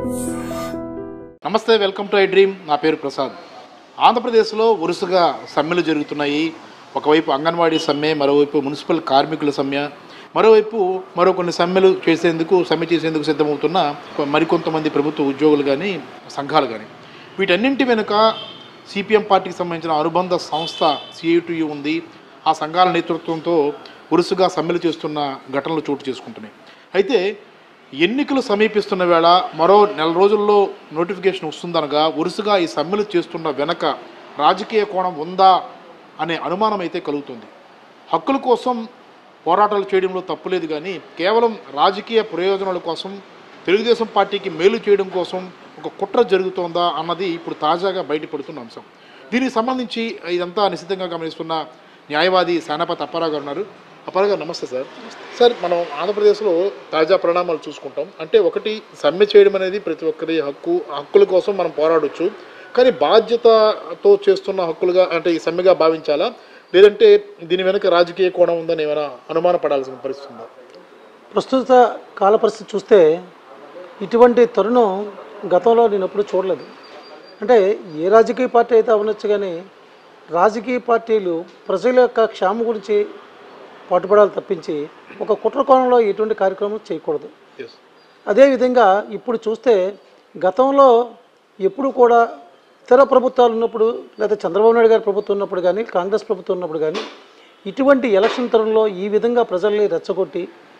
నమస్తే welcome to I dream నా పేరు ప్రసాద్ ఆంధ్రప్రదేశ్లో వరుసగా సమ్మెలు జరుగుతున్నాయి ఒకవైపు అంగన్వాడీ సమ్మె మరోవైపు మున్సిపల్ కార్మికుల సమ్మె మరోవైపు మరో కొన్ని సమ్మెలు చేసేందుకు సమ్మె చేసేందుకు సిద్ధమవుతున్న మరికొంతమంది ప్రభుత్వ ఉద్యోగులు కానీ సంఘాలు కానీ వీటన్నింటి వెనుక సిపిఎం పార్టీకి సంబంధించిన అనుబంధ సంస్థ సిఐటియు ఉంది ఆ సంఘాల నేతృత్వంతో వరుసగా సమ్మెలు చేస్తున్న ఘటనలు చోటు చేసుకుంటున్నాయి అయితే ఎన్నికలు సమీపిస్తున్న వేళ మరో నెల రోజుల్లో నోటిఫికేషన్ వస్తుందనగా వరుసగా ఈ సమ్మెలు చేస్తున్న వెనక రాజకీయ కోణం ఉందా అనే అనుమానం అయితే కలుగుతుంది హక్కుల కోసం పోరాటాలు చేయడంలో తప్పులేదు కానీ కేవలం రాజకీయ ప్రయోజనాల కోసం తెలుగుదేశం పార్టీకి మేలు చేయడం కోసం ఒక కుట్ర జరుగుతోందా అన్నది ఇప్పుడు తాజాగా బయటపడుతున్న అంశం దీనికి సంబంధించి ఇదంతా నిశ్చితంగా గమనిస్తున్న న్యాయవాది సేనాపతి అప్పారావు గారు ఉన్నారు అప్పారావు గారు నమస్తే సార్ సార్ మనం ఆంధ్రప్రదేశ్లో తాజా పరిణామాలు చూసుకుంటాం అంటే ఒకటి సమ్మె చేయడం అనేది ప్రతి ఒక్కరి హక్కు హక్కుల కోసం మనం పోరాడొచ్చు కానీ బాధ్యతతో చేస్తున్న హక్కులుగా అంటే ఈ సమ్మెగా భావించాలా లేదంటే దీని వెనుక రాజకీయ కోణం ఉందని ఏమైనా అనుమాన పడాల్సిన పరిస్థితి ఉందా ప్రస్తుత కాల పరిస్థితి చూస్తే ఇటువంటి తరుణం గతంలో నేను ఎప్పుడు చూడలేదు అంటే ఏ రాజకీయ పార్టీ అయితే అవ్వచ్చు కానీ రాజకీయ పార్టీలు ప్రజల యొక్క క్షేమం గురించి పాటుపడాలి తప్పించి ఒక కుట్ర కోణంలో ఎటువంటి కార్యక్రమం చేయకూడదు ఎస్ అదేవిధంగా ఇప్పుడు చూస్తే గతంలో ఎప్పుడు కూడా ఇతర ప్రభుత్వాలు ఉన్నప్పుడు లేదా చంద్రబాబు నాయుడు గారి ప్రభుత్వం ఉన్నప్పుడు కానీ కాంగ్రెస్ ప్రభుత్వం ఉన్నప్పుడు కానీ ఇటువంటి ఎలక్షన్ తరంలో ఈ విధంగా ప్రజల్ని రెచ్చగొట్టి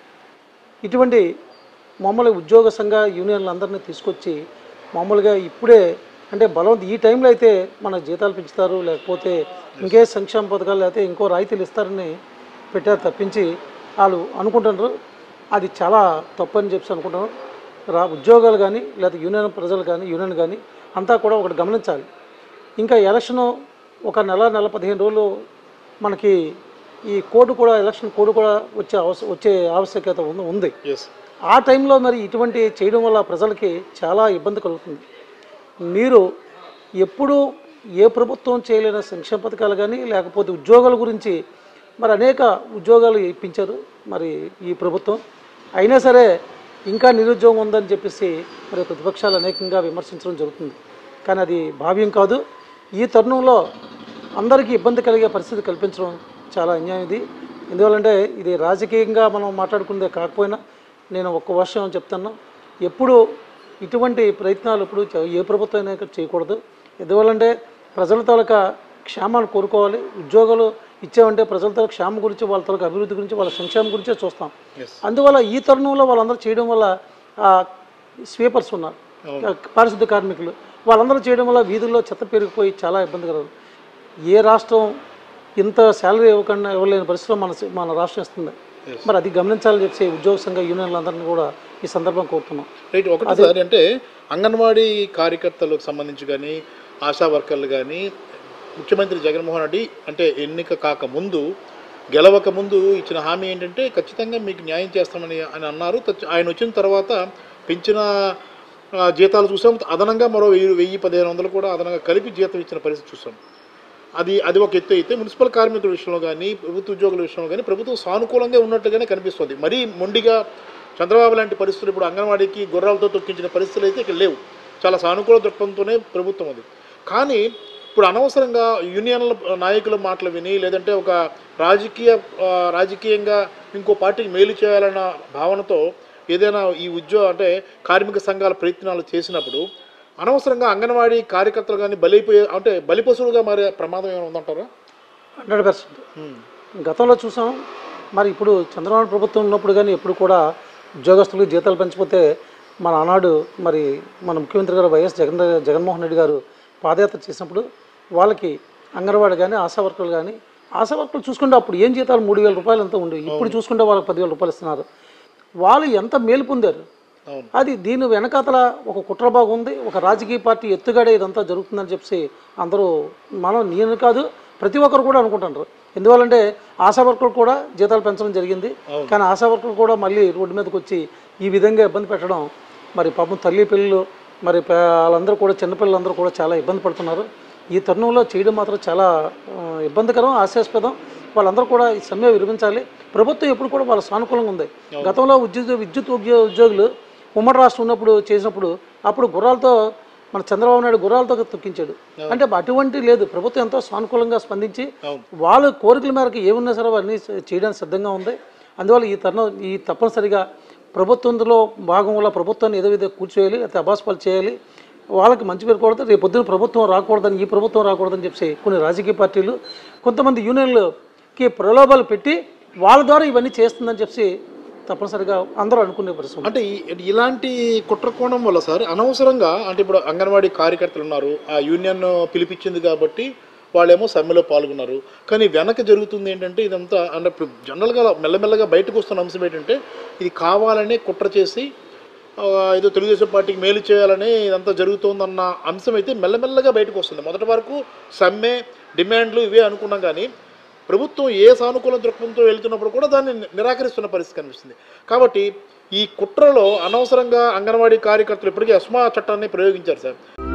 ఇటువంటి మామూలు ఉద్యోగ సంఘ యూనియన్లు అందరినీ తీసుకొచ్చి మామూలుగా ఇప్పుడే అంటే బలవంత ఈ టైంలో అయితే మన జీతాలు పెంచుతారు లేకపోతే ఇంకే సంక్షేమ పథకాలు లేకపోతే ఇంకో రాయితీలు ఇస్తారని పెట్టారు తప్పించి వాళ్ళు అనుకుంటున్నారు అది చాలా తప్పు అని చెప్పి అనుకుంటున్నారు రా ఉద్యోగాలు కానీ లేదా యూనియన్ ప్రజలు కానీ యూనియన్ కానీ అంతా కూడా ఒకటి గమనించాలి ఇంకా ఎలక్షను ఒక నెల నెల పదిహేను రోజులు మనకి ఈ కోడ్ కూడా ఎలక్షన్ కోడ్ కూడా వచ్చే అవస వచ్చే ఆవశ్యకత ఉంది ఉంది ఎస్ ఆ టైంలో మరి ఇటువంటి చేయడం వల్ల ప్రజలకి చాలా ఇబ్బంది కలుగుతుంది మీరు ఎప్పుడు ఏ ప్రభుత్వం చేయలేని సంక్షేమ పథకాలు కానీ లేకపోతే ఉద్యోగాల గురించి మరి అనేక ఉద్యోగాలు ఇప్పించారు మరి ఈ ప్రభుత్వం అయినా సరే ఇంకా నిరుద్యోగం ఉందని చెప్పేసి మరి ప్రతిపక్షాలు అనేకంగా విమర్శించడం జరుగుతుంది కానీ అది భావ్యం కాదు ఈ తరుణంలో అందరికీ ఇబ్బంది కలిగే పరిస్థితి కల్పించడం చాలా అన్యాయం ఇది ఎందువల్లంటే ఇది రాజకీయంగా మనం మాట్లాడుకునేదే కాకపోయినా నేను ఒక్క వర్షం చెప్తాను ఎప్పుడు ఇటువంటి ప్రయత్నాలు ఇప్పుడు చే- ఏ ప్రభుత్వం అయినా ఇక్కడ చేయకూడదు ఎందువల్లంటే ప్రజల తాలూకా క్షేమాన్ని కోరుకోవాలి ఉద్యోగాలు ఇచ్చామంటే ప్రజల తాలూకా క్షేమం గురించి వాళ్ళ తాలూకా అభివృద్ధి గురించి వాళ్ళ సంక్షేమం గురించే చూస్తాం ఎస్ అందువల్ల ఈ తరుణంలో వాళ్ళందరూ చేయడం వల్ల ఆ, స్వీపర్స్ ఉన్నారు ఆ, పారిశుద్ధ కార్మికులు వాళ్ళందరూ చేయడం వల్ల వీధుల్లో చెత్త పెరిగిపోయి చాలా ఇబ్బందికరం ఏ రాష్ట్రం ఇంత శాలరీ ఇవ్వకుండా ఇవ్వలేని పరిస్థితిలో మన మన రాష్ట్రం ఇస్తుంది మరి అది గమనించాలని చెప్పి ఉద్యోగ సంఘ యూనియన్లందరినీ కూడా ఈ సందర్భం కోరుతున్నాం రైట్ ఒకటి సార్ అంటే అంగన్వాడీ కార్యకర్తలకు సంబంధించి కానీ ఆశా వర్కర్లు కానీ ముఖ్యమంత్రి జగన్మోహన్ రెడ్డి అంటే ఎన్నిక కాక ముందు గెలవక ముందు ఇచ్చిన హామీ ఏంటంటే ఖచ్చితంగా మీకు న్యాయం చేస్తామని అని అన్నారు తచ్చ- ఆయన వచ్చిన తర్వాత పెంచిన ఆ, జీతాలు చూసాం అదనంగా మరో వెయ్యి వెయ్యి పదిహేను వందలు కూడా అదనంగా కలిపి జీతం ఇచ్చిన పరిస్థితి చూసాం అది అది ఒక ఎత్తు అయితే మున్సిపల్ కార్మికుల విషయంలో కానీ ప్రభుత్వ ఉద్యోగుల విషయంలో కానీ ప్రభుత్వం సానుకూలంగా ఉన్నట్టుగానే కనిపిస్తుంది మరీ మొండిగా చంద్రబాబు లాంటి పరిస్థితులు ఇప్పుడు అంగన్వాడీకి గుర్రాలతో తొక్కించిన పరిస్థితులు అయితే ఇక్కడ లేవు చాలా సానుకూల దృక్పథంతోనే ప్రభుత్వం అది కానీ ఇప్పుడు అనవసరంగా యూనియన్ల నాయకుల మాటలు విని లేదంటే ఒక రాజకీయ ఆ, రాజకీయంగా ఇంకో పార్టీకి మేలు చేయాలన్న భావనతో ఏదైనా ఈ ఉద్యోగ అంటే కార్మిక సంఘాల ప్రయత్నాలు చేసినప్పుడు అనవసరంగా అంగన్వాడీ కార్యకర్తలు కానీ బలైపోయే అంటే బలిపశువులుగా మారే ప్రమాదం ఏమైనా ఉందంటారా హండ్రెడ్ పర్సెంట్ గతంలో చూసాం మరి ఇప్పుడు చంద్రబాబు ప్రభుత్వం ఉన్నప్పుడు కానీ ఎప్పుడు కూడా ఉద్యోగస్తులకు జీతాలు పెంచకపోతే మన ఆనాడు మరి మన ముఖ్యమంత్రి గారు వైఎస్ జగన్ జగన్మోహన్ రెడ్డి గారు పాదయాత్ర చేసినప్పుడు వాళ్ళకి అంగన్వాడీ కానీ ఆశా వర్కర్లు కానీ ఆశా వర్కర్లు చూసుకుంటే అప్పుడు ఏం జీతాలు మూడు వేల రూపాయలు ఎంత ఉండి ఇప్పుడు చూసుకుంటే వాళ్ళకి పదివేల రూపాయలు ఇస్తున్నారు వాళ్ళు ఎంత మేలు పొందారు అవును అది దీని వెనకాతల ఒక కుట్రబాగు ఉంది ఒక రాజకీయ పార్టీ ఎత్తుగడే ఇదంతా జరుగుతుందని చెప్పి అందరూ మనం నేను కాదు ప్రతి ఒక్కరు కూడా అనుకుంటున్నారు ఎందువల్లంటే ఆశా వర్కర్లు కూడా జీతాలు పెంచడం జరిగింది కానీ ఆశా వర్కర్లు కూడా మళ్ళీ రోడ్డు మీదకి వచ్చి ఈ విధంగా ఇబ్బంది పెట్టడం మరి పాపం తల్లి పిల్లలు మరి పే- వాళ్ళందరూ కూడా చిన్నపిల్లలందరూ కూడా చాలా ఇబ్బంది పడుతున్నారు ఈ తరుణంలో చేయడం మాత్రం చాలా ఆ, ఇబ్బందికరం హాస్యాస్పదం వాళ్ళందరూ కూడా ఈ సమ్మె విరమించాలి ప్రభుత్వం ఎప్పుడు కూడా వాళ్ళ సానుకూలంగా ఉంది గతంలో ఉద్యోగ విద్యుత్ ఉద్యో ఉద్యోగులు ఉమ్మడి రాష్ట్రం ఉన్నప్పుడు చేసినప్పుడు అప్పుడు గుర్రాలతో మన చంద్రబాబు నాయుడు గుర్రాలతో తొక్కించాడు అంటే అటువంటి లేదు ప్రభుత్వం ఎంతో సానుకూలంగా స్పందించి అవును. వాళ్ళ కోరికల మేరకు ఏమున్నా సరే అవన్నీ చేయడానికి సిద్ధంగా ఉంది అందువల్ల ఈ తరుణం ఈ తప్పనిసరిగా ప్రభుత్వంలో భాగంలో ప్రభుత్వాన్ని ఏదో విధంగా కూర్చోయాలి లేకపోతే అబాస్పాలు చేయాలి వాళ్ళకి మంచి పేరు కూడదు రేపు పొద్దున ప్రభుత్వం రాకూడదని ఈ ప్రభుత్వం రాకూడదని చెప్పి కొన్ని రాజకీయ పార్టీలు కొంతమంది యూనియన్లకి ప్రలోభాలు పెట్టి వాళ్ళ ద్వారా ఇవన్నీ చేస్తుందని చెప్పి తప్పనిసరిగా అందరూ అనుకునే పరిస్థితి ఉంది. అంటే ఈ- ఇలాంటి కుట్రకోణం వల్ల సార్ అనవసరంగా అంటే ఇప్పుడు అంగన్వాడీ కార్యకర్తలు ఉన్నారు ఆ యూనియన్ పిలిపించింది కాబట్టి వాళ్ళేమో సమ్మెలో పాల్గొన్నారు కానీ వెనక జరుగుతుంది ఏంటంటే ఇదంతా అంటే ఇప్పుడు జనరల్గా మెల్లమెల్లగా బయటకు వస్తున్న అంశం ఏంటంటే ఇది కావాలనే కుట్ర చేసి ఆ, ఏదో తెలుగుదేశం పార్టీకి మేలు చేయాలని ఇదంతా జరుగుతోందన్న అంశం అయితే మెల్లమెల్లగా బయటకు వస్తుంది మొదటి వరకు సమ్మె డిమాండ్లు ఇవే అనుకున్నాం కానీ ప్రభుత్వం ఏ సానుకూల దృక్పథంతో వెళ్తున్నప్పుడు కూడా దాన్ని ని- నిరాకరిస్తున్న పరిస్థితి కనిపిస్తుంది కాబట్టి ఈ కుట్రలో అనవసరంగా అంగన్వాడీ కార్యకర్తలు ఇప్పటికీ అస్మా చట్టాన్ని ప్రయోగించారు సార్